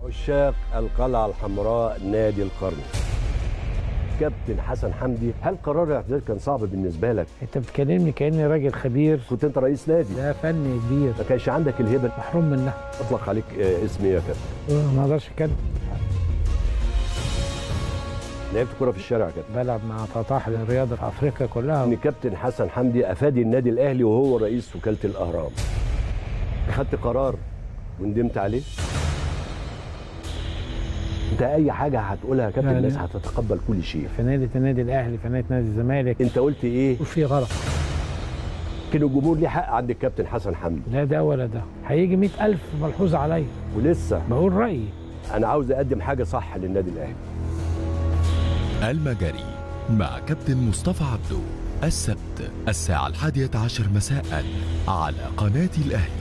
عشاق القلعة الحمراء نادي القرن كابتن حسن حمدي هل قرار الاعتزال كان صعب بالنسبة لك انت بتكلمني كاني راجل خبير كنت انت رئيس نادي ده فن كبير ما كانش عندك الهبة محروم منها اطلق عليك آه، اسم ايه يا كابتن ما اقدرش اتكلم لعبت كرة في الشارع يا كابتن بلعب مع فطاح الرياضه في افريقيا كلها ان كابتن حسن حمدي افادي النادي الاهلي وهو رئيس وكالة الاهرام خدت قرار وندمت عليه انت اي حاجة هتقولها يا كابتن لا، لا. الناس هتتقبل كل شيء في نادي النادي الاهلي في نادي نادي الزمالك انت قلت ايه وفي غلط كان الجمهور ليه حق عند الكابتن حسن حمدي لا ده ولا ده هيجي مئة ألف ملحوظ عليا ولسه بقول رأيي انا عاوز اقدم حاجه صح للنادي الاهلي المجري مع كابتن مصطفى عبده السبت الساعة الحادية عشر مساء على قناة الأهلي